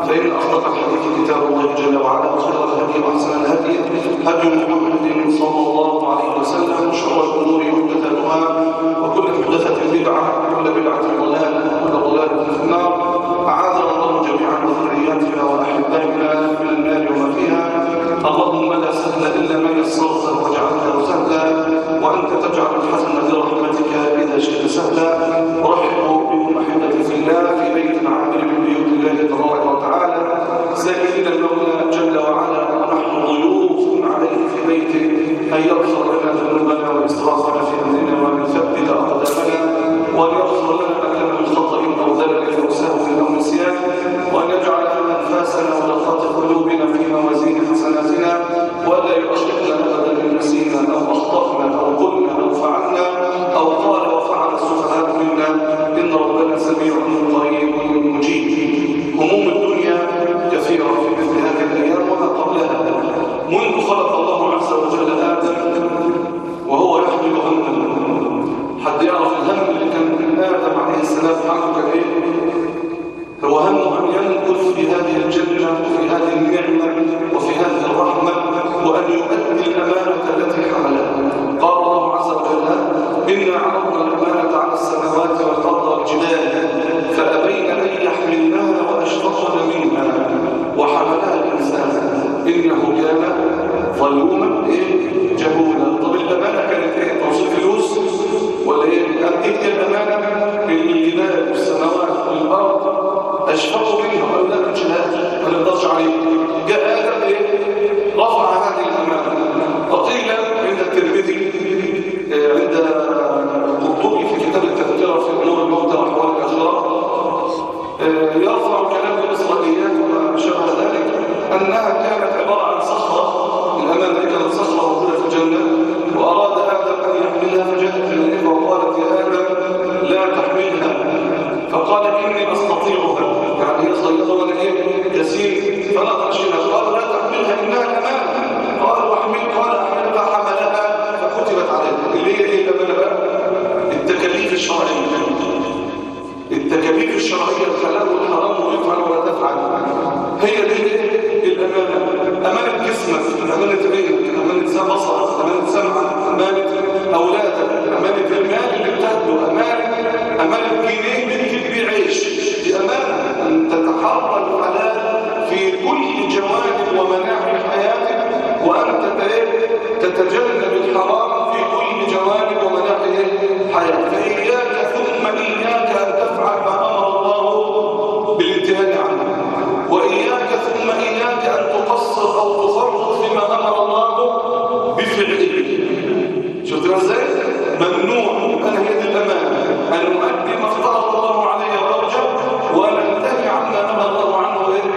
فإن أصدق الحديث كتاب الله جل وعلا وخير الهدي وأحسن الهدي هدي محمد صلى الله عليه وسلم وشر الأمور محدثاتها وكل محدثة بدعة وكل بدعة ضلالة وكل ضلالة في النار أعاذنا الله جميعا وذرياتنا وأحبائنا في النار وما فيها اللهم لا سهل إلا ما يسرته وجعلته سهلا وأنت تجعل الحزن برحمتك إذا شئت سهلا ورحموا بكم أحبتي في الله في بيت عامر من بيوت الله تبارك وتعالى سائلين المولى جل وعلا ونحن ضيوف عليه في بيته أن يغفر لنا ذنوبنا وإسرافنا في أمرنا وأن يثبت أقدامنا وأن يغفر لنا ما كان من خطأ أو ذلك أو سهو أو نسيان وأن يجعل أنفاسنا ولقات قلوبنا في موازين حسناتنا ولا يؤشرنا أبدا من نسينا أو أخطأنا أو قلنا أو فعلنا أو قال وفعل السفهاء منا إن ربنا سميع قريب مجيب هموم الدنيا كثيرة في مثل هذه الأيام وما قبلها منذ خلق الله عز وجل آدم وهو يحمل هما حد يعرف الهم اللي كان آدم عليه السلام حمله كان إيه؟ هو همه أن ينقل في هذه الجنة وفي هذه النعمة وفي هذه الرحمة وأن يؤدي الأمانة التي حملها قال الله عز وجل إنا عرضنا الأمانة على السماوات والأرض والجبال فأبين أن يحملناها وأشفقن منها وحملها الإنسان إنه كان ظلوما إيه؟ جهولا طب الأمانة كانت إيه؟ توصيل فلوس ولا إيه؟ أن تلك الأمانة الجبال والسماوات والأرض أشفقوا منها وقالوا لا ننشلهاش ما نقدرش عليه جاء آدم إيه؟ رفع هذه الأمانة وقيل عند الترمذي عند القرطبي في كتاب التذكرة في أمور الموتى وأحوال الأشرار يرفع كلام الإسرائيليات وما شابه ذلك أنها كانت عبارة عن صخرة الأمانة دي كانت صخرة موجودة في الجنة وأراد آدم أن يحملها فجاءت الملائكة وقالت يا آدم لا تحملها فقال إني أستطيعها يعني هي صيدة ولا إيه يسير فلا ترشيها قال لا تحملها إنها أمانة قال وحمل قال أحملها حملها فكتبت عليها اللي هي إيه الأمانة بقى التكاليف الشرعية التكاليف الشرعية الحلال والحرام ويفعل ولا تفعل هي دي الأمانة أمانة جسمك أمانة عينك أمانة بصرك أمانة سمعك أمانة أولادك أمانة المال اللي بتاخده أمانة أمانة جنيه بتجيب بيه عيش دي أمانة أن تتحرى الحلال في كل جوانب ومناحي حياتك وأن تتجنب الحرام في كل جوانب ومناحي حياتك فإياك ثم إياك أن تفعل ما أمر الله بالامتهان عنه وإياك ثم إياك أن تقصر أو تفرط فيما أمر الله بفعله شفتنا ازاي؟ ممنوع أن هي دي الأمانة أن نؤدي ما افترض الله عليه ورجع وننتهي عما نهى الله عنه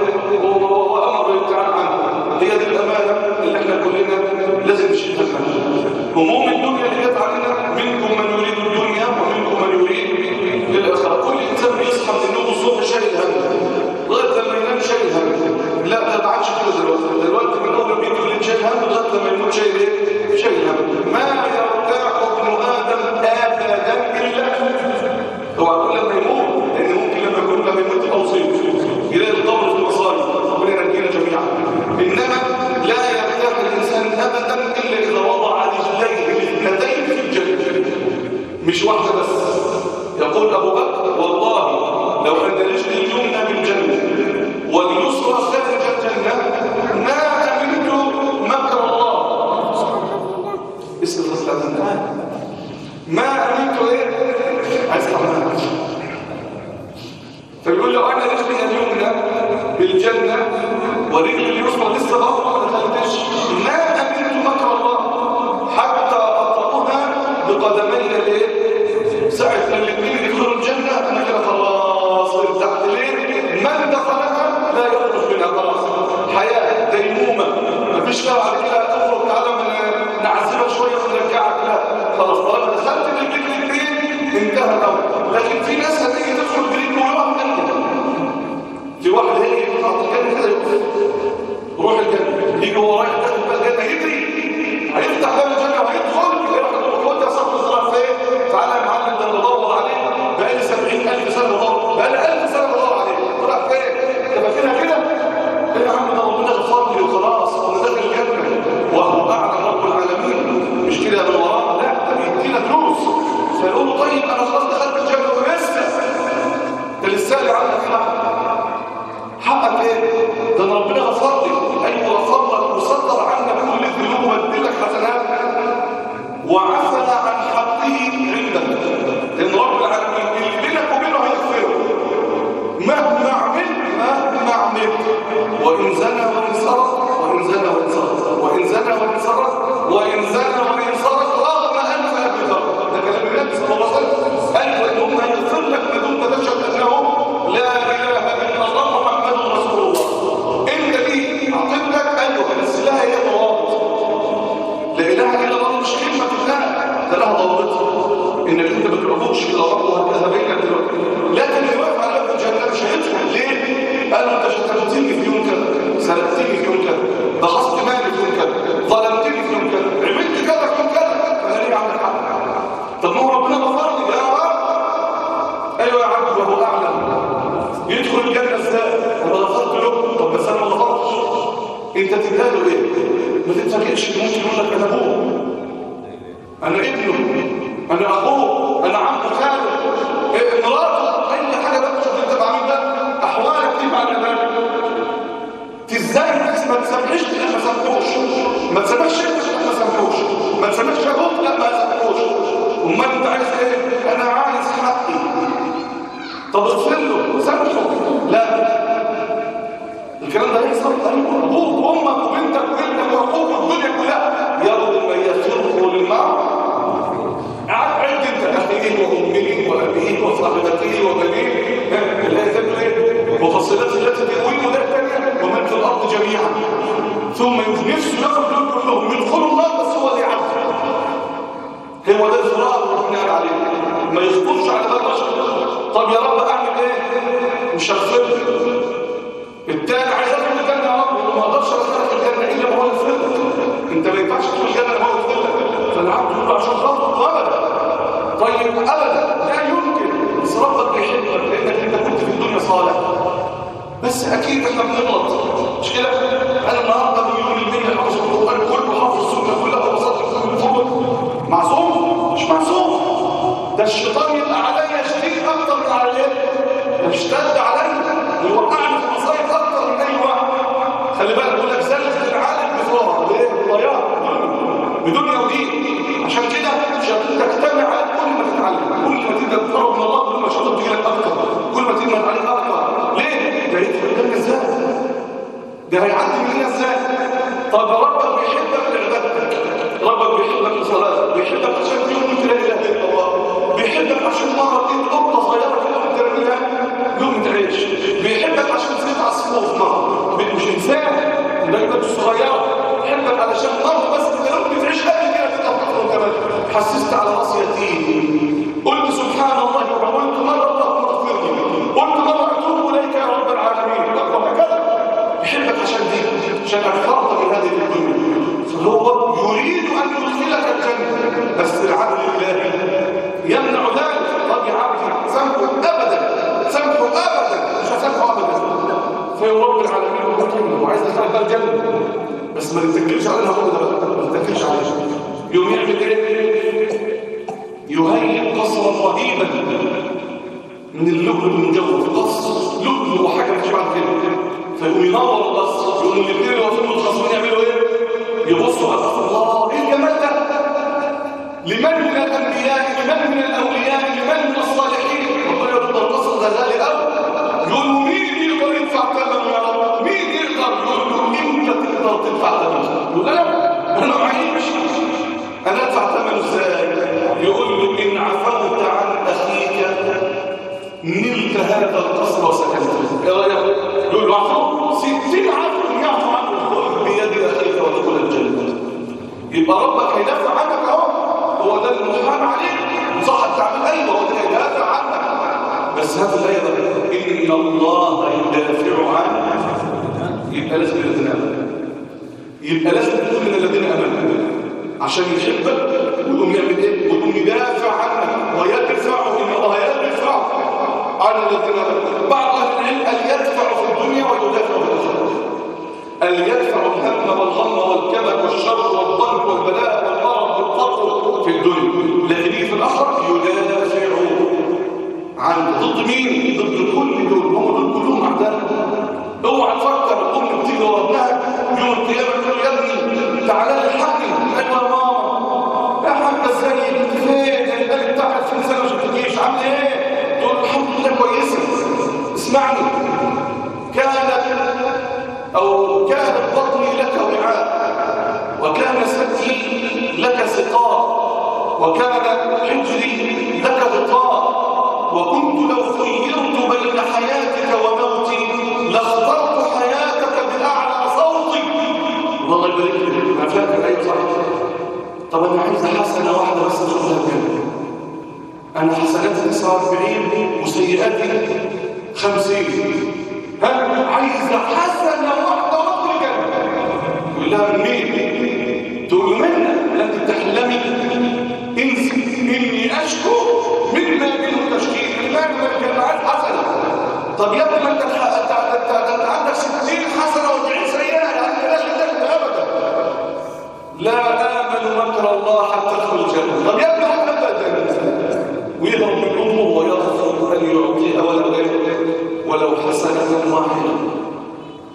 وأمر الابتعاد عنه هي دي الأمانة اللي احنا كلنا لازم نشيلها هموم الدنيا اللي جت علينا منكم من يريد الدنيا ومنكم من يريد الآخرة كل إنسان بيصحى من النوم الصبح شايل هم لغاية لما ينام شايل هم لا ما تبعتش كده دلوقتي دلوقتي من أول ما بيجي الليل شايل هم لغاية لما يموت شايل إيه؟ شايل هم ما يرتاح ابن آدم أبدا إلا هو كل لما يموت لأن ممكن لما يكون لما يموت يبقى مصيب يلاقي القبر في المصايب ربنا ينجينا جميعا إنما لا يرتاح الإنسان أبدا إلا إذا وضع رجليه الاثنتين في الجنة مش واحدة بس يقول أبو بكر والله لو أن رجلي اليمنى بالجنة واليسرى خارج الجنة ما أمنت مكر الله اسم الرسول ما أمنت إيه عايز تعمل فيقول له أنا رجلي اليمنى بالجنة ورجلي اليسرى لسه برضه ما دخلتش ما أمنت مكر الله حتى أطأها بقدمي الايه ساعة ما الاثنين يدخلوا الجنة أنا كده خلاص ارتحت ليه من دخلها لا يخرج منها خلاص حياة ديمومة مفيش فيها بعد كده تخرج تعالى من نعذبها شوية ونرجعك لا خلاص طالما دخلت بالاثنين الاثنين انتهى الأمر لكن في ناس هتيجي تدخل برجل ويقف منها في واحد هيجي يطلع الجنة كده يقف روح الجنة يجي هو رايح داخل الجنة يجري هيفتح باب الجنة وهيدخل يروح يقول يا صاحب الصلاة فين تعالى يا معلم ده بدور عليه بقالي 70000 سنة بدور بقالي 1000 سنة بدور عليه طلع فين انت فاكرها كده تقول ايه ما تتفاجئش ممكن يقول لك انا ابوه انا ابنه انا اخوه انا عم خاله إيه مراته اي حاجه بقى شوف انت بعمل ده احوالك دي بعد ذلك ازاي ما تسامحش لا ما سامحوش ما تسامحش انت لا ما سامحوش ما تسامحش ابوك لا ما سامحوش امال انت عايز ايه انا عايز حقي طب اغفر له سامحه لا الكلام ده يحصل ايوه ابوك وامك وبنتك وابنك واخوك والدنيا كلها يوم يفر للمرء عد انت اخيه وامه وابيه وصاحبته وبنيه اللي هي تقول ايه وفصلات التي تقوم ده الثانيه ومن في الارض جميعا ثم نفسه ياخد دول كلهم يدخلوا النار بس هو اللي يعذب هو ده الفراق اللي بنقول عليه ما يخطرش على بال بشر طب يا رب اعمل ايه مش هغفر التاني عايز ادخل الجنه يا رب ما اقدرش ادخلك الجنه الا ما هو يغفر انت ما ينفعش تدخل الجنه الا ما هو يغفر لك فالعبد يقول عشان خاطر ابدا طيب ابدا لا يمكن بس ربك بيحبك لانك انت كنت في الدنيا صالح بس اكيد احنا بنغلط مش كده انا النهارده مليون المية حافظ القران كله حافظ السنه كلها وبسطت في الفضل معصوم مش معصوم ده الشيطان يبقى عليا شديد اكتر من عليا ده اشتد عليا ويوقعني في مصايب اكتر من اي واحد خلي بالك بيقول لك زلزل العالم بفرار بايه بضياع بدنيا ودين عشان كده الشياطين تجتمع عليك كل ما تتعلم كل ما تبدا تقرب من الله كل ما الشياطين تجي لك اكتر كل ما تجمد عليك اكتر ليه ده يدخل الجنه ازاي ده هيعدي من هنا ازاي طب ربك بيحبك لعبادتك ربك بيحبك لصلاتك بيحبك عشان في يوم لا اله الا الله بيحبك عشان مره ايد قطه صغيره كده بترميها لقمه عيش بيحبك عشان تزيد على الصفوف مره مش انسان ده يبقى صغيره بيحبك علشان مره بس كده لقمه عيش قد كده تقطع كمان حسست على راسي يتيم قلت سبحان الله وقلت مره اللهم اغفر لي قلت مره اتوب اليك يا رب العالمين وهكذا يحبك عشان دي عشان اكثرت من هذه الدنيا فهو يريد ان يدخلك الجنه بس العدل الالهي يمنع ذلك طب يا عبدي سامحه ابدا سامحه ابدا مش هسامحه ابدا فيا رب العالمين هو كلمه وعايز يدخلك بقى الجنه بس ما تتكلش علينا هو ده ما تتكلش علينا يوم يعمل ايه يهيئ قصرا رهيبا من اللؤلؤ المجوف قصر لؤلؤ وحاجه مش بعد كده فيقوم ينور القصر يقوم الاثنين اللي واقفين متخاصمين يعملوا ايه يبصوا على الله ايه الجمال ده لمن من الانبياء لمن من الاولياء لمن من الصالحين ربنا يرد القصر ده غالي قوي يقول له مين يقدر يدفع ثمنه يا رب مين يقدر يقول له انت تقدر تدفع ثمنه يقول انا انا معيش انا ادفع ثمنه ازاي يقول له ان عفوت عن اخيك نلت هذا القصر وسكنت ايه رايك يقول له عفو ستين عفو يعفو عنه خذ بيد اخيك وادخل الجنه يبقى ربك هيدافع عنك اهو هو ده المحرم عليك صح التعبير ايوه هو ده هيدافع عنك بس هذا الايه ان الله يدافع عنك يبقى لازم الذين امنوا يبقى لازم تكون من الذين امنوا عشان يحبك ويقوم يعمل ايه ويقوم يدافع عنك ويدفع ان الله يدفع عن الذين امنوا بعض اهل العلم ان يدفع في الدنيا ويدافع في الاخره ان يدفع الهم والغم والكبد والشر والضنك والبلاء والمرض والفقر في الدنيا لكن يجي في الاخره يدافع عن ضد مين ضد كل دول هم دول كلهم اعداء اوعى تفكر الام بتيجي ورا ابنها يوم القيامه تقول يا ابني تعالى لي الحقني ايوه يا ماما يا حاجه ازاي انت فين البلد بتاعك فين سنه ما شفتكيش عامله ايه تقول الحمد لله كويسه اسمعني كانت او كانت بطني لك وعاء وكان سدي لك سقاء وكان حجري لك غطاء وكنت لو خيرت بين حياتك وموتي لاخترت حياتك باعلى صوتي والله يبارك لك انا فاكر ايوه صح طب انا عايز حسنه واحده بس اشوفها الجنه انا حسناتي 49 وسيئاتي 50 ها عايز حسنه واحده وادخل الجنه يقول لها من مين تقول له منا انت تحلمي انسي اني اشكو مما منه تشكيل لماذا ما كان معاك حسنه طب يا ابني ما انت انت انت عندك 60 حسنه و40 سيئه يعني بلاش الجنه ابدا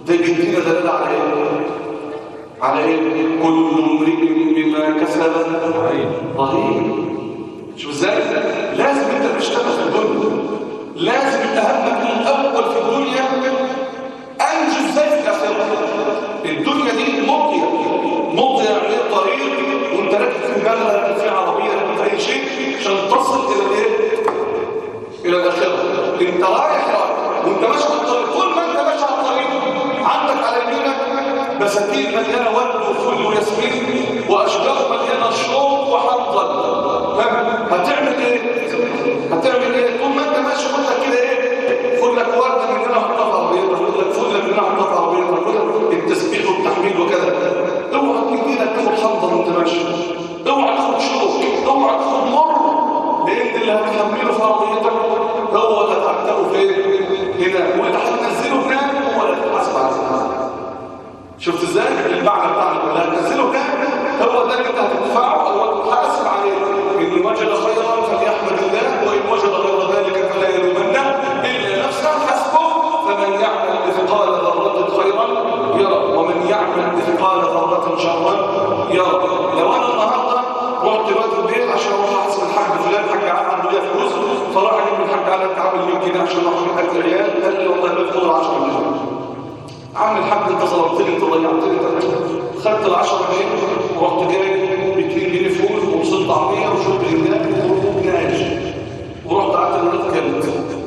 ده يدينا دلاله على ايه على ايه كل امرئ بما كسب رهين شوف ازاي لازم انت تشتغل في الدنيا لازم اهمك الاول في الدنيا انجز ازاي في الاخره الدنيا دي مضيه مضيه يعني طريق وانت راكب في بلد راكب في عربيه راكب في اي شيء عشان تصل الى الايه الى الاخره انت رايح رايح وانت ماشي على الطريق طول ما انت ماشي على الطريق عندك على يمينك بساتين مليانه ورد وفل وياسمين واشجار مليانه شوق وحنظل هتعمل ايه هتعمل ايه طول ما انت ماشي خد لك كده ايه خد لك ورده من هنا حطها بيضه خد لك فل من هنا حطها بيضه خد لك التسبيح والتحميد وكذا اوعى تمد ايدك تاخد حنظل وانت ماشي اوعى تاخد شوق اوعى تاخد مر لان اللي هتحمله في عرضيتك هو اللي هتعتقه فين هنا واللي هتنزله هناك هو اللي هتحاسب عليه شفت ازاي المعنى بتاعنا اللي هتنزله هناك هو ده اللي انت هتدفعه او هتحاسب عليه ان وجد خيرا فليحمد الله وان وجد غير ذلك فلا يلومن الا نفسه حسبه فمن يعمل مثقال ذره خيرا يرى ومن يعمل مثقال ذره شرا يرى لو انا النهارده رحت دلوقتي البيت عشان اروح احاسب الحاج فلان الحاج عاد عنده ليا فلوس فراح اجيب من الحاج عاد تعمل 100 جنيه عشان اروح اكل العيال قال لي والله باخد 10 جنيه عم الحاج انت ظلمتني انت ضيعتني خدت ال 10 جنيه ورحت جاي ب 2 جنيه فول ووصلت عربيه وشربت هناك وبناقش ورحت قعدت الولاد كلت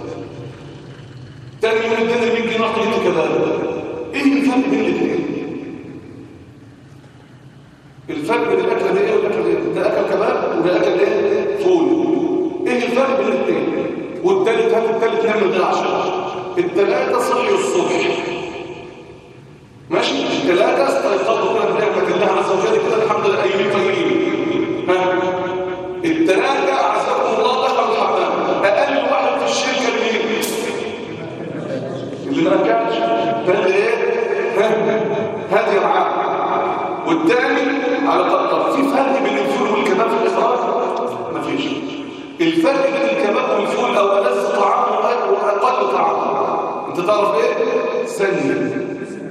تاني يوم اداني 100 جنيه رحت جبت كذلك ايه الفرق بين الاثنين؟ الفرق بين الاكله دي ايه والاكله دي ده اكل كباب وده اكل ايه؟ فول ايه الفرق بين الاثنين؟ والتالت هات التالت نام من غير عشاء التلاته صحي الصبح ماشي الثلاثة استيقظوا كده بنعمة الله عز وجل كده الحمد لله أيمين طيبين ها الثلاثة أعزكم الله دخلوا الحمام أقل واحد في الشركة مين؟ اللي ما ركعش ده اللي إيه؟ ها هادي معاه والثاني على قطر في فرق بين الفول والكباب في الإخراج؟ مفيش الفرق بين الكباب والفول أو ألذ طعام وأقل طعام أنت تعرف إيه؟ ثانية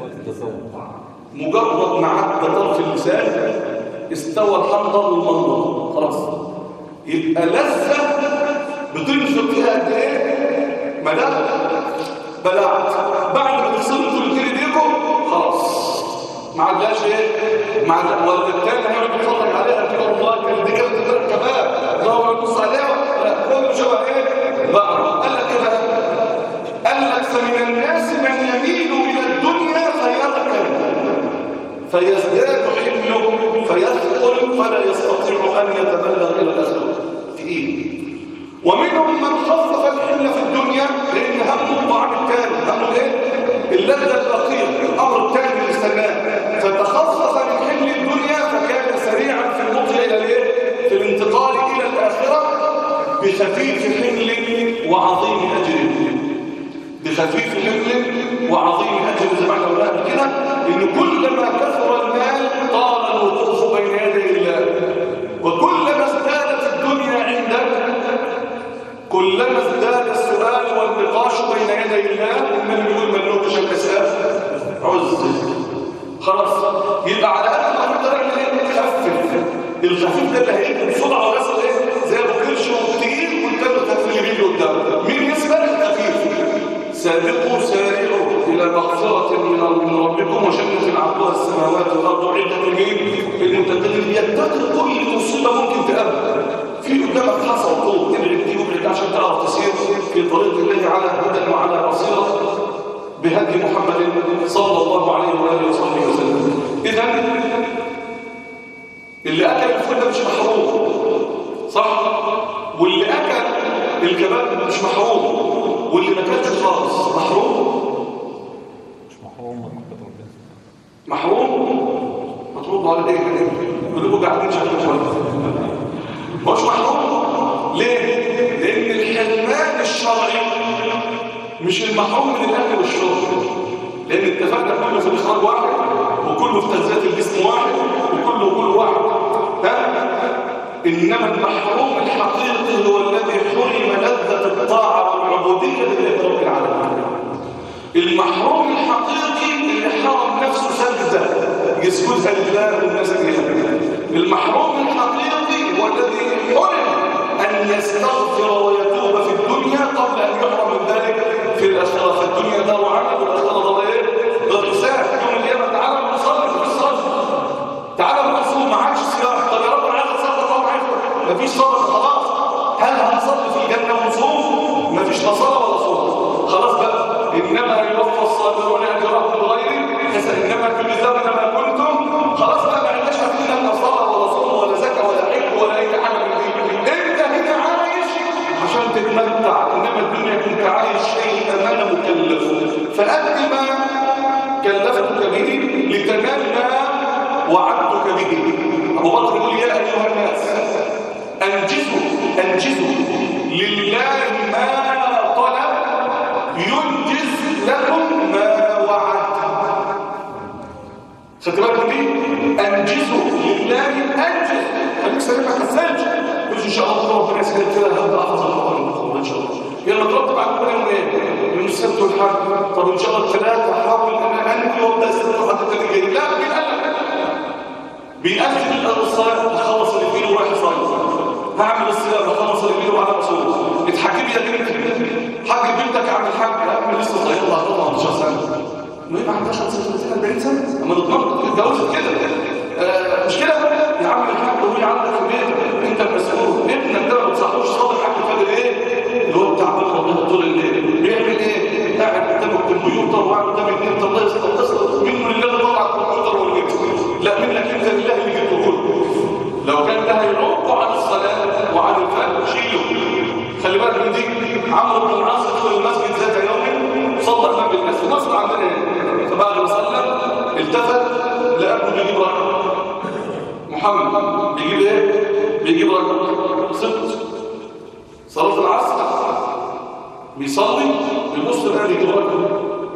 مجرد ما عدى طرف اللسان استوى الحنظر والمنظر خلاص يبقى لذة بتنفق فيها قد ايه مدام بلعت بعد ما تصيروا كل كده ايديكم خلاص ما عدلاش ايه ما عدلاش ولا التاني هيقعد يتفرج عليها كده والله كان دي كانت تبقى كباب ده هو يبص عليها لا كله شبه ايه بقى قال لك كده قال لك فمن الناس من يميل الى الدنيا فيركب فيزداد حمله فيثقل فلا يستطيع ان يتبلغ الى الاخره تقيل ومنهم من خفف الحمل في الدنيا لان همه الطعام الثاني همه ايه اللذه الاخيره الامر الثاني اللي استناه فتخفف من حمل الدنيا فكان سريعا في المضي الى الايه في الانتقال الى الاخره بخفيف حمل وعظيم اجر بخفيف حمل وعظيم اجر زي ما احنا قلنا قبل كده ان كلما كثر المال طال الوقوف بين يدي الله وكلما ازدادت الدنيا عندك كلما ازداد السؤال والنقاش بين يدي الله من يقول من نقش الكساف عز خلاص يبقى على الاقل ما نقدر نعمل ايه نخفف الخفيف ده اللي هيجي بسرعه ويصل ايه زي ابو قرش وتقيل والتاني الخفيف اللي بيجي قدام مين يسبق الخفيف سابقوا سارعوا إلى مغفرة من ربكم وجنة عرضها السماوات والأرض عدة مين المتقين يتقي كل مصيبة ممكن تقابل في قدامك حصل طول ابعد دي وابعد عشان تعرف تسير في طريق الله على هدى وعلى بصيرة بهدي محمد صلى الله عليه وآله وصحبه وسلم إذا اللي أكل الفول ده مش محروم صح؟ واللي أكل الكباب مش محروم واللي ما كانش خالص محروم مش محروم محروم مطلوب على ايه كلكم قاعدين شكلكم كويس مش محروم ليه لان الحرمان الشرعي مش المحروم من الاكل والشرب لان اتفقنا كله في الاخراج واحد وكله في تغذيه الجسم واحد وكله كل واحد ها انما المحروم الحقيقي هو الذي حرم لذه الطاعه والعبوديه لله رب العالمين المحروم الحقيقي يسجدها لله والناس لله المحروم الحقيقي هو الذي حرم أن يستغفر ويتوب في الدنيا قبل أن يحرم من ذلك في الآخرة فالدنيا دار عمل والآخرة دار إيه؟ دار حساب يوم القيامة تعالى نصلي في الصلاة تعالى نصوم ما عادش صيام طب يا رب انا عايز اتصدق طب عايز مفيش صبر خلاص هل هنصلي في الجنة ونصوم مفيش لا صلاة ولا صوم خلاص بقى إنما يوفى الصابرون أجرهم بغير حساب إنما تجزون ما كنتم خلاص بقى ما عندناش عندنا لا صلاة ولا صوم ولا زكاة ولا حج ولا أي حاجة من دي أنت هنا عايش عشان تتمتع إنما الدنيا كنت عايش شيء أمانة مكلف فقد ما كلفتك به لتنال ما وعدتك به أبو بكر يقول يا أيها الناس أنجزوا أنجزوا لله ما طلب ينجز لكم ما وعد خدت بالكم دي أنجزوا لله أنجز خليك سليم ما تكسلش قلت إن شاء الله ربنا يسهل كده هبدا أحفظ القرآن إن شاء الله يلا ترتب على كل يوم ايه؟ من السبت والحد طب إن شاء الله الثلاثة أحاول أن أنا أنهي وأبدأ السبت والحد التاني جاي لا بيقلق بيقفل الصلاة خلص اللي فيه وراح يصلي هعمل الصيام خلص اللي فيه وعلى رسوله اتحكي لي يا بنتي حاج بنتك عم الحاج يا عم لسه صغير الله طبعا 12 سنه المهم عندها 35 40 سنه اما نضمن اتجوزت كده آه مش كده يا عم الحاج هو عندك في بيتك انت المسؤول ابنك ده ما بتصحوش صادق حاج فاضل ايه اللي هو تعبان ربنا طول الليل بيعمل ايه قاعد قدام الكمبيوتر وقاعد قدام النت الله يستر منه لله طلع الكمبيوتر والنت لا منك انت لله اللي جبته كله لو كان ده هيعوق عن الصلاه وعن الفجر شيله خلي بالك من دي عمرو بن العاص دخل المسجد ذات يوم صلى امام الناس ونصر عندنا ايه فبعد ما صلى التفت لقى بيجيب رقم محمد بيجيب ايه بيجيب رقم ست صلاه العصر بيصلي بيبص لقى بيجيب رقم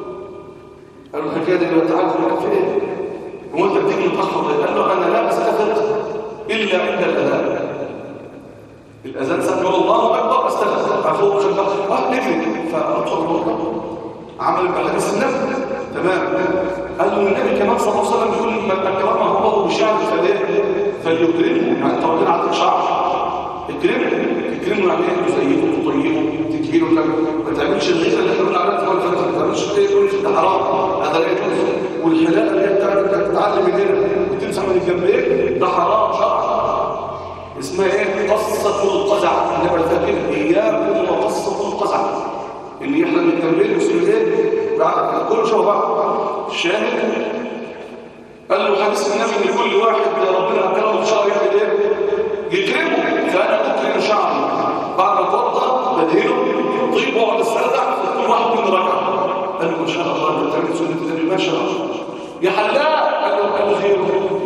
قالوا الحكايه دي بقى تعالى في ايه هو انت بتيجي متاخر قال له انا لا استفدت الا عند الاذان الاذان سمع الله اكبر استفدت فهو شغال اه نجري فادخل الوضوء عمل ملابس النبي تمام قال له النبي كمان صلى الله عليه وسلم بيقول من اكرمه الله بشعر فليه فليكرمه يعني انت ربنا عندك شعر اكرمه تكرمه يعني ايه تزينه تطيبه تكبيره ما تعملش الغيره اللي احنا قلنا عليها في اول ما تعملش ايه تقول ده حرام هذا لا يجوز والحلاقه اللي هي بتاعتك انك تتعلم من هنا وتمسح من الجنبين ده حرام شرعا اسمها ايه قصه القزع انما الفاكر اياكم وقصه القزع اللي احنا من التمرين وسيب ايه بعد كل شبه بعض الشاهد قال له حديث النبي ان كل واحد ربنا اكرمه بشعر يعمل ايه يكرمه فانا اكرم شعري بعد ما اتوضا بدهنه طيب واقعد استرجع كل واحد من ركعه قال له ما شاء الله انت بتعمل سنه النبي ما شاء الله يا حلاق قال له قال له خير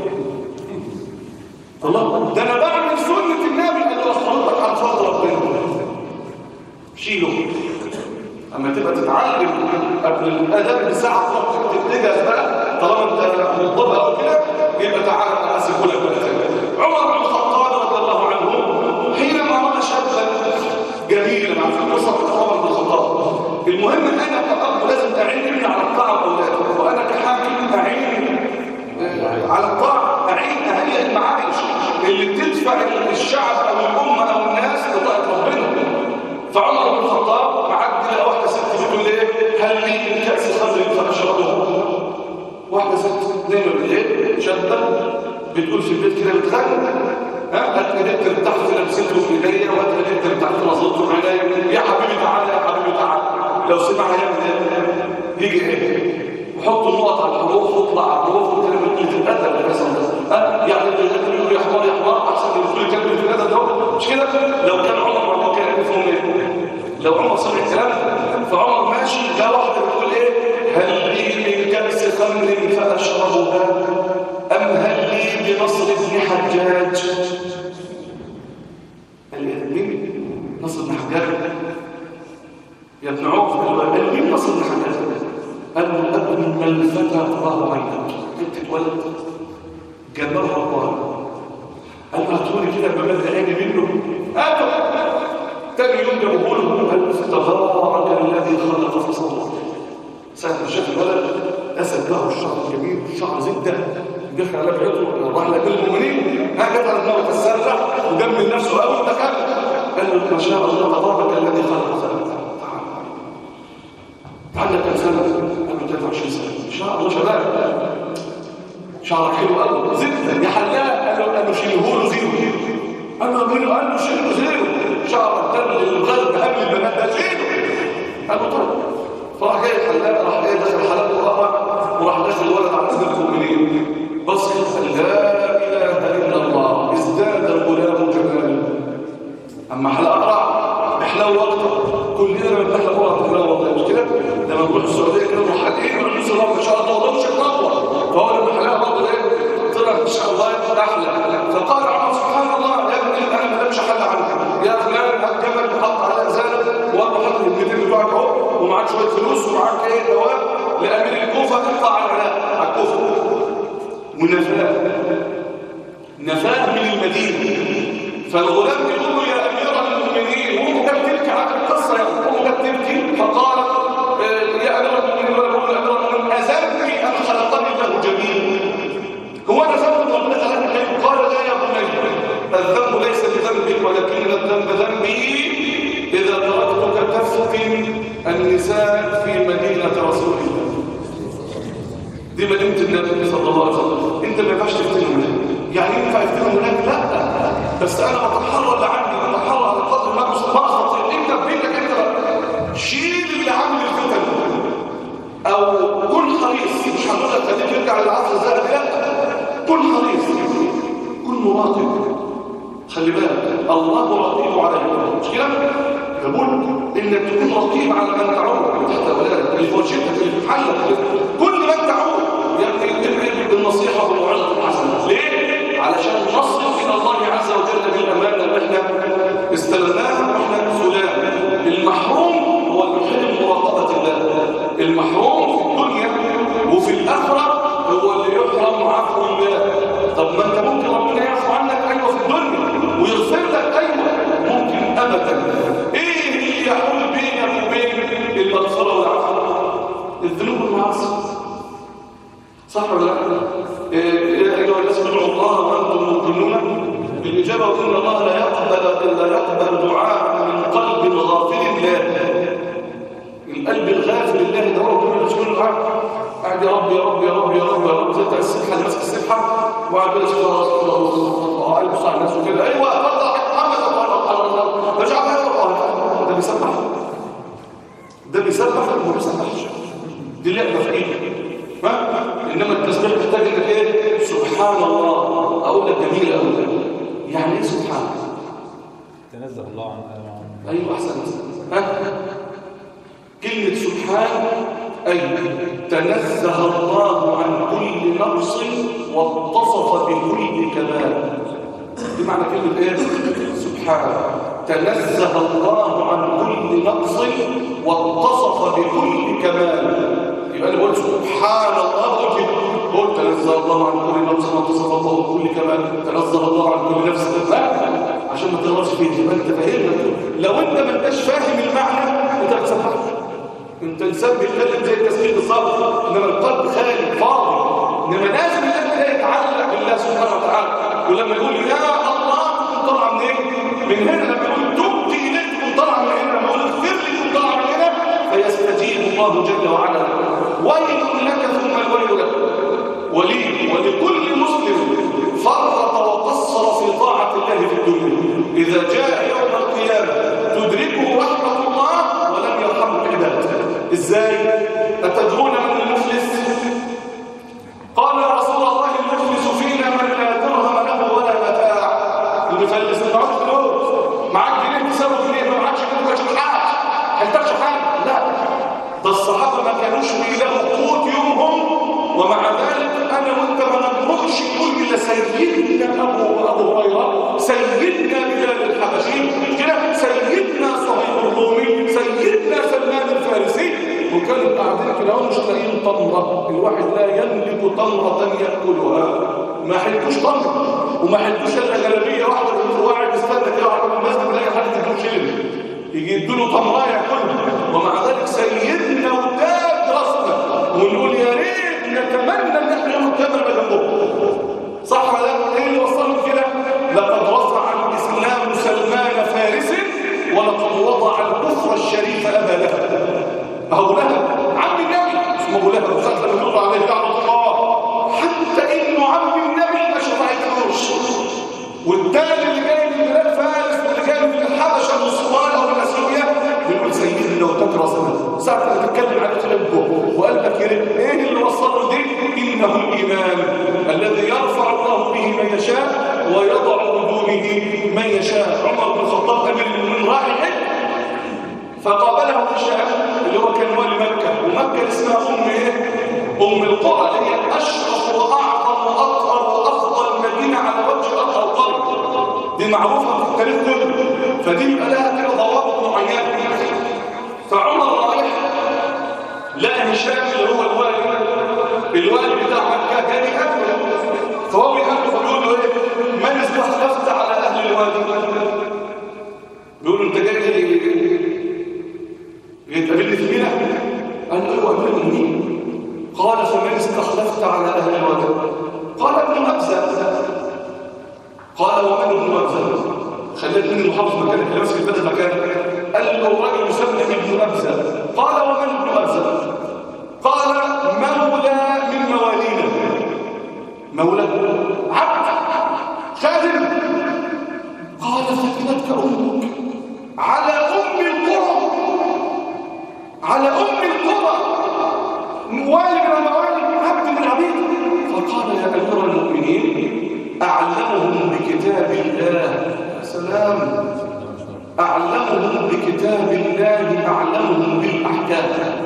الله ده انا بعمل سنه النبي قال له اصلك عن فضل ربنا شيله اما تبقى تتعلم قبل الادب بساعه تروح تتجه بقى طالما انت مضطر او كده يبقى تعالى انا اسيبه لك بقى عمر بن الخطاب رضي الله عنه حينما راى شابا جميلا عن في قصه عمر بن الخطاب المهم انا كأب لازم اعين ابني على الطاعه واولادي وانا كحاكم اعين على الطاعه اعين اهالي المعايش اللي بتدفع الشعب او الامه او الناس لطاعه ربنا فعمر بن الخطاب معدي لقى واحده ست بتقول ايه هل لي من كاس خمر فاشربه واحده ست دايما بالليل شابه بتقول في البيت كده بتغني ها هات ايديك اللي تحت لمسته في ايديا وهات ايديك اللي تحت نظرته في عينيا يا حبيبي تعالى يا حبيبي تعالى لو سمع هيعمل ايه يجي ايه وحط النقط على الحروف واطلع على الحروف وكلمه قله الادب اللي بيحصل ده ها يعني اللي يقول يا حمار يا حمار احسن من كل كلمه الادب ده مش كده لو كان عمر ما كان يفهم ايه لو عمر سمع الكلام فعمر ماشي جاء واحده بتقول ايه هل لي من كبس خمر فاشربها ام هل لي بنصر ابن حجاج قال لي مين نصر بن حجاج يا ابن عوف قال مين نصر بن حجاج قال له ابن الفتى الله عينك انت اتولد جابها الله قال له هاتوني كده بمد عيني منه قال تاني يوم جابوه له قال تبارك الذي خلق فصور ساعة ما شاف الولد أسد له الشعر الجميل شعر زبدة دخل على بيته راح لامير المؤمنين هكذا على دماغه تسرح ودم نفسه قوي دخل قال له ما شاء الله تبارك الذي خلق خلق تعال كم سنه قال له 23 سنه ان شاء الله شباب شعرك حلو قوي زبده يا حلاق قال له قال له شيله له زيرو قال له قال له شيله زيرو شعرك ده الغرب قبل البنات ده شيله قال له طيب فراح جاي الحلاق راح جاي دخل حلقه وقفه وراح داخل الولد على اذن المؤمنين بص قال لا اله الا الله ازداد الغلام جمالا اما حلقه اقرع احلو اكتر كلنا لما بنحلق ورا بنحلو والله مش كده لما نروح السعوديه كده نروح حاطين ونلبس الرب ان شاء الله والله مش هتنور فهو لما حلقها برضه ايه طلع ان شاء الله احلى فقال عمر سبحان الله يا ابني انا ما لمش حل عنك يا فلان هات جبل وحط على اذان وقال له حط الكتاب بتوعك اهو ومعاك شويه فلوس ومعاك ايه دواء لامير الكوفه اطلع على العراق على الكوفه ونفاه نفاه من المدينه فالغلام يقول له يا امير المؤمنين وهو كان تبكي على القصه يعني وهو كان تبكي فقال آه، يا امير المؤمنين ولا يقول يا امير المؤمنين اذنبي ام خلقني الله جميل هو انا ذنب ربنا خلقني حلو قال لا يا بني الذنب ليس بذنبك ولكن الذنب ذنبي اذا تركتك تفتن النساء في مدينه رسول الله دي مدينة النبي صلى الله عليه وسلم انت ما ينفعش تفتنهم هناك يعني ينفع يفتنهم هناك لا بس انا بتحرر لعني بتحرر على قدر ما مش ما استطيع انت بينك انت بقى. شيل اللي عامل الفتن او كن حريص مش هنقول لك خليك يرجع للعصر الذهبي لا كن حريص كن مراقب خلي بالك الله رقيب عليك مش كده يقول انك تكون رقيب على من تعود تحت اولادك اللي فوق شدتك اللي في محلك كل من تعود يعني تبعد بالنصيحه والموعظه الحسنه ليه علشان نصل الى الله عز وجل بالامانه اللي احنا استلمناها واحنا فلان المحروم هو المحب مراقبه الله المحروم في الدنيا وفي الاخره هو اللي يحرم عفو الله طب ما انت ممكن ربنا يعفو عنك ايوه في الدنيا ويغفر لك ايوه ممكن ابدا ايه اللي يحول بينك وبين المغفره والعفو الذنوب والمعاصي صح ولا لا إيه، يا ايها الناس ادعوا الله وانتم موقنون بالاجابه وان الله لا يقبل لا يقبل دعاء من قلب غافل الله القلب الغافل لله ده هو ربنا مش كل حاجه قاعد يا رب يا رب يا رب يا رب يا رب زي بتاع السبحه اللي ماسك السبحه وقاعد يقول خلاص خلاص قاعد يبص على نفسه كده ايوه اتفضل يا محمد اتفضل مش عارف ايه ده بيسبح ده بيسبح ولا ما بيسبحش دي لعبه في ايدك ها انما التسبيح محتاج انك ايه سبحان الله اقول لك جميل قوي يعني ايه سبحان تنزه الله عن عن- ايوه احسن ها كلمه سبحان اي تنزه الله عن كل نقص واتصف بكل كمال دي معنى كلمه ايه سبحان تنزه الله عن كل نقص واتصف بكل كمال يبقى انا بقول سبحان الله بقول كده قلت تنزه الله عن كل نفس واتصف الله بكل كمال تنزه الله عن كل نفس لا عشان ما تغلطش فيه يبقى انت فاهمنا لو انت ما انتش فاهم المعنى انت بتسبح انت انسان بيتكلم زي التسبيح بالظبط انما القلب خالي فاضي انما لازم القلب ده يتعلق بالله سبحانه وتعالى ولما يقول يا الله تكون طالعه من ايه؟ من هنا لما يقول تبت اليك تكون طالعه من هنا لما يقول اغفر لي تكون طالعه من هنا فيستجيب الله جل وعلا ويل لك ثم الويل لك ولي ولكل مسلم فرط وقصر في طاعة الله في الدنيا إذا جاء يوم القيامة تدركه رحمة الله ولم يرحمه العباد إزاي؟ أتدرون من المفلس؟ قال يا رسول الله المفلس فينا من لا درهم له ولا متاع المفلس ما معكش فلوس معاك جنيه تساوي جنيه ما معكش جنيه ما تشوف حاجه هل تخشى حاجه لا ده الصحابه ما كانوش بيلاقوا قوت يومهم ومع ذلك انا وانت ما نقدرش نقول الا سيدنا ابو ابو هريره سيدنا بلال الحبشي كده سيدنا صهيب الرومي سيدنا سلمان الفارسي وكانوا قاعدين كده ومش لاقيين تمره الواحد لا يملك تمره ياكلها ما حلتوش تمره وما حلتوش الا جلابيه واحده وهو قاعد يستنى كده على المسجد يلاقي حد يديله شيلن يجي يديله تمره ياكلها ومع ذلك سيدنا وتاج راسنا ونقول يا ريت نتمنى ان احنا نتمنى جنبه الإيمان الذي يرفع الله به من يشاء ويضع بدونه من يشاء عمر بن الخطاب أمير المؤمنين راح الحج فقابله هشام اللي هو كان والي مكة ومكة اسمها أم إيه؟ أم القرى اللي هي أشرف وأعظم وأطهر وأفضل مدينة على وجه الأرض أو قرن دي معروفة في التاريخ كله فدي يبقى لها كده ضوابط معينة فعمر رايح لقى هشام اللي هو الوالي الوالي بتاع مكة كان يقابله فهو بيقابله فبيقول له ايه من استخلفت على اهل الوادي بيقول له انت جاي يتقابلني في مينا قال له ايوه امير المؤمنين قال فمن استخلفت على اهل الوادي قال ابن مبزه قال ومن ابن مبزه خليت مني محافظ مكانك اللي ماسك البلد مكانك قال له الرجل يسمى ابن مبزه قال ومن ابن مبزه قال مولى من موالينا مولى عبد خادم قال فتنتك امك على ام القرى على ام القرى والي من موالي عبد من عبيد فقال يا امير المؤمنين اعلمهم بكتاب الله سلام اعلمهم بكتاب الله اعلمهم بالاحكام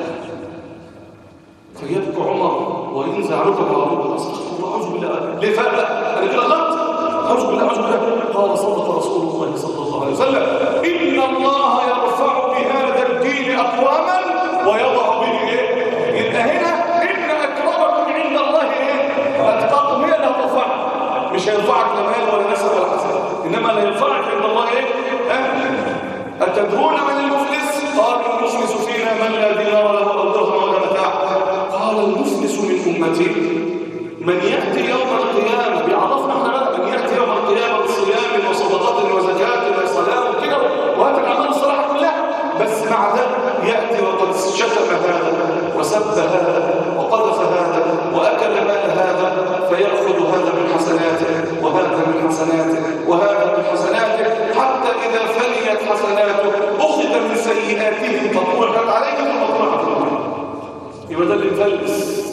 فيبكي عمر وينزع ركبه ويقول استغفر الله اعوذ بالله ليه فعلا انا كده غلط اعوذ بالله اعوذ بالله قال صدق رسول الله صلى الله عليه وسلم ان الله يرفع بهذا الدين اقواما ويضع به ايه يبقى هنا ان اكرمكم عند الله ايه اتقاكم هي اللي هترفعك مش هيرفعك لا مال ولا نسب ولا حسن انما اللي يرفعك عند الله ايه ها اتدرون من المفلس قال المفلس فينا من لا دينار له او درهم ولا متاع قال المفلس من امتي من ياتي يوم القيامه بيعرفنا احنا بقى من ياتي يوم القيامه بصيام وصدقات وزكاه وصلاه وكده وهذه الاعمال الصالحه كلها بس مع ذلك ياتي وقد شتم هذا وسب هذا وقذف هذا واكل مال هذا فياخذ هذا من حسناته وهذا من حسناته وهذا من حسناته حتى اذا فنيت حسناته اخذ من سيئاته فطرحت عليه ثم طرحت يبقى ده اللي مفلس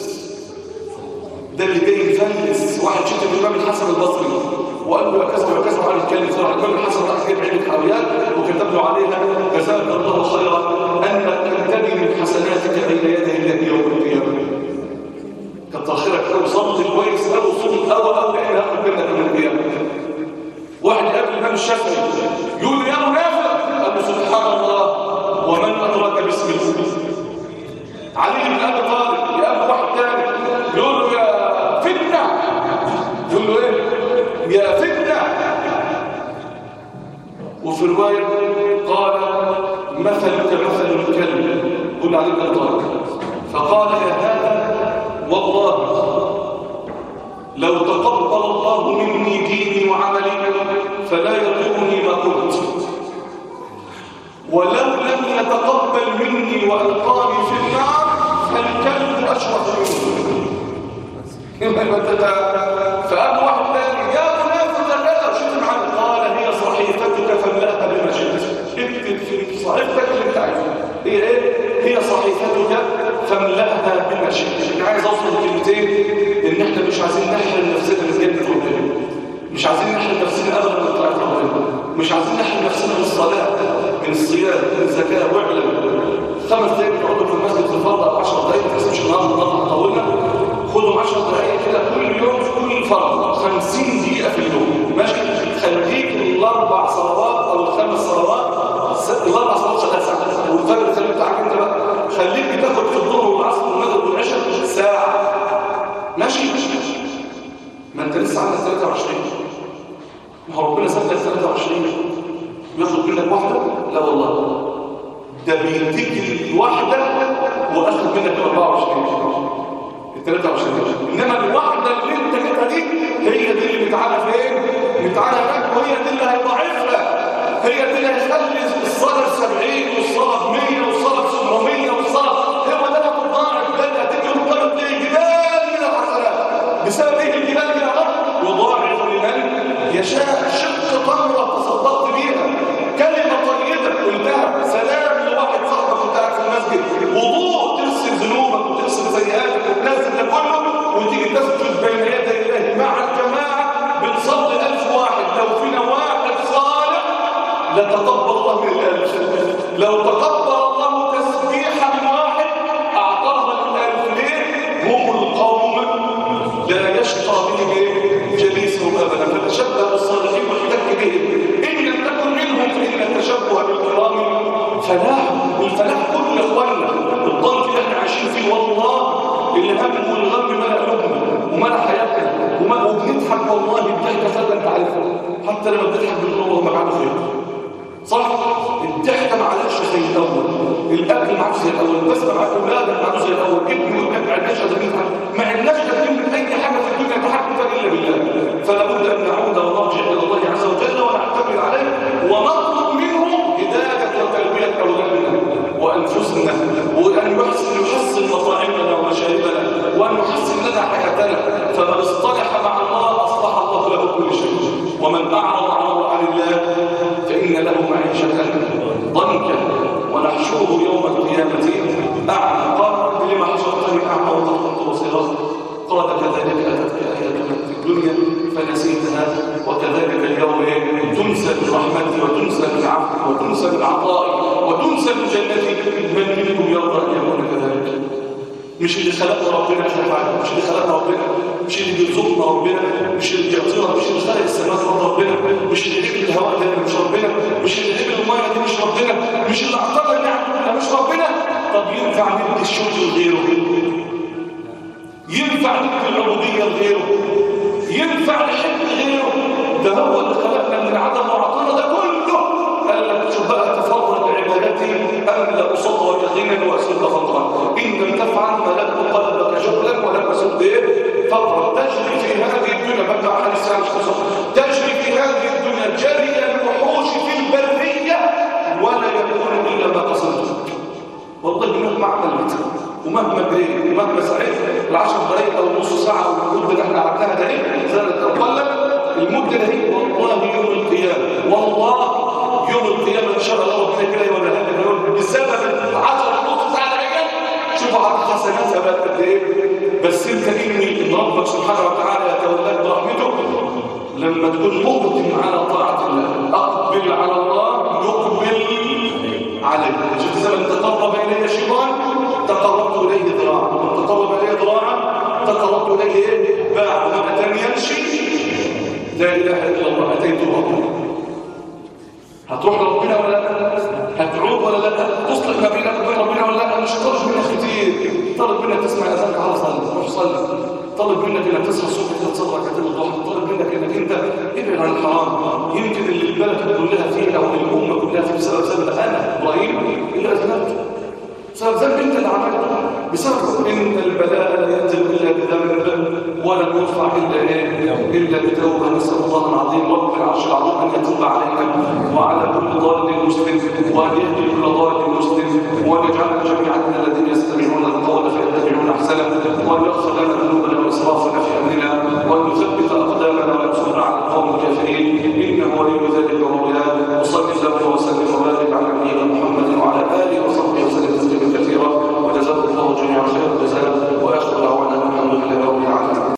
ده اللي جاي يفلس واحد شتم الامام الحسن البصري وقال له يا كذا وكذا وقال يتكلم بسرعه الامام الحسن راح جايب علبه حلويات وكتب له عليها جزاك الله خيرا انك تنتمي من حسناتك بين يدي الله يوم القيامه كتر خيرك قوي صلي كويس قوي صوم قوي قوي احنا هناخد منك يوم القيامه واحد قابل الامام الشافعي يقول له يا منافق قال له سبحان الله ومن ادراك باسم الله علي بن ابي طالب يا ابو واحد تاني يقول له يا فتنه يقول له ايه يا فتنه وفي روايه قال مثلك مثل الكلب قل علي بن ابي طالب فقال يا هذا والله لو تقبل الله مني ديني وعملي فلا يضرني ما قلت ولو لم يتقبل مني وألقاني في النار فالكلب أشرف منه فقال واحد ثاني يا منافق لا شتم عنه قال هي صحيفتك فاملأها بما شئت اكتب في صحيفتك اللي انت عايزها هي ايه؟ هي صحيفتك فاملأها بما شئت انا عايز اوصل لكلمتين ان احنا مش عايزين نحرم نفسنا من جنة ربنا مش عايزين نحرم نفسنا ابدا من طاعة ربنا مش عايزين نحرم نفسنا من الصلاة من الصيام من الزكاة واعلم خمس دقايق تقعدوا في المسجد في الفرض او 10 دقايق ما تسيبش النهارده النهارده طولنا خدوا 10 دقايق كده كل يوم في كل فرض 50 دقيقة في اليوم ماشي خليك الاربع صلوات او الخمس صلوات الاربع صلوات شغال ساعة والفجر خليك بتاعك انت بقى خليك بتاخد في الظهر والعصر والمغرب والعشاء ساعة ماشي ما انت لسه عندك 23 ما هو ربنا سابك 23 ياخد منك واحدة لا والله ده بيديك الواحدة واخد منك 24 ال 23 انما الواحدة اللي انت جبتها دي هي دي اللي بتعالى فين؟ بتعالى هناك وهي دي اللي هيضاعفها هي دي اللي هتخلي الصلاة 70 والصلاة 100 والصلاة 700 والصلاة هو ده اللي هتضاعف ده اللي هتيجي قدامك تلاقي جبال من الحسنات بسبب ايه الجبال دي يا رب؟ يضاعف لمن يشاء شق تمرة تصدقت بيها كلمة طيبة قلتها سلام لواحد صاحبك وانت قاعد في المسجد وضوء تغسل ذنوبك وتغسل سيئاتك وتنزل ده كله وتيجي تسجد بين لتقبل الله من الألف لو تقبل الله تسبيحا من واحد أعطاها الألف ليه هم القوم لا يشقى بهم إيه؟ جليسهم أبدا فتشبه بالصالحين واحتك بهم إن لم تكن منهم فإن التشبه بالكرام فلاح الفلاح كله يا اخوانا الضنك اللي احنا عايشين فيه والله الهم والغم ملأ قلوبنا وملأ حياتنا وما وبنضحك والله بضحكه فلا انت عارفها حتى لما بتضحك بنقول اللهم اجعله خير صح الضحكه ما عادش زي الاول الاكل ما عادش زي الاول البسمه مع اولادك ما عادش زي الاول ابني وابنك ما عندناش قادرين ما عندناش قادرين من اي حاجه في الدنيا تحكم الا بالله فلا بد ان نعود ونرجع الى الله عز وجل ونعتمد عليه ونطلب منه هدايه وتربيه اولادنا وانفسنا وان يحسن يحسن مطاعمنا ومشاربنا وان يحسن لنا حياتنا فمن اصطلح مع الله اصلح الله له كل شيء ومن اعرض عن عن الله فان له معيشه ضنكا ونحشره يوم القيامه اعمى قال رب لما حشرتني اعمى وقد كنت بصيرا قال كذلك اتتك اياتنا في الدنيا فنسيتها وكذلك اليوم إيه؟ تنسى من رحمتي وتنسى من عفوي وتنسى من عطائي وتنسى من جنتي من منكم يرضى ان يكون كذلك مش اللي خلقنا ربنا عشان يفعل مش اللي خلقنا ربنا مش اللي بيرزقنا ربنا مش اللي بيعطينا مش اللي خلق السماء ده ربنا مش اللي جاب الهواء ده مش ربنا مش اللي جاب الميه دي مش ربنا مش اللي اعطانا النعم ده مش ربنا طب ينفع ندي الشكر لغيره ينفع ندي العبوديه لغيره ينفع نحب غيره ده هو اللي خلقنا من العدم وعطانا ده كله قال لك شوف بقى تفرغ عبادتي املا صدرك غنى واسد فقرا ان لم تفعل ملكت قلبك شغلا ولم اسد ايه فقرا تجري في هذه الدنيا بقى على السلام تجري في هذه الدنيا جري الوحوش في البريه ولا يكون الا ما قصدت والله مهما عملت ومهما جريت ومهما سعيت العشر دقائق او نص ساعه والمده اللي احنا قعدناها ده ايه زادت اقل المده دي والله يوم القيامه والله يوم القيامه ان شاء الله ربنا كده يوريها لنا بسبب العشر نص ساعه دقيقه شوفوا على حسناتها بقت قد ايه بس انت اني ان ربك سبحانه وتعالى يتولاك برحمته لما تكون مقدم على طاعه الله اقبل على الله يقبل عليك شوف زمن تقرب الي شيطان تقربت اليه ذراعا تقرب الي ذراعا تقربت اليه باع ومتى يمشي لا اله الا الله اتيت ربنا هتروح لربنا ولا لا هتعود ولا لا تصلح ما بينك وبين ربنا ولا لا مش طالب منك كتير طالب منك تسمع اذانك على صلاه روح صلي طالب منك انك تصحى الصبح كده تصلي ركعتين الضحى طالب منك انك انت ابعد عن الحرام يمكن اللي البلد كلها فيه او الامه كلها فيه بسبب ذنب انا ابراهيم اللي اذنبت بسبب ذنب انت اللي عملته بسبب ان البلاء لا ينزل الا بذنب ولا يرفع الا ايه الا بتوبه نسال الله العظيم رب العرش العظيم ان يتوب علينا وعلى كل ضال مسلم وان يهدي كل ضال مسلم وان يجعلنا جميعا من الذين يستمعون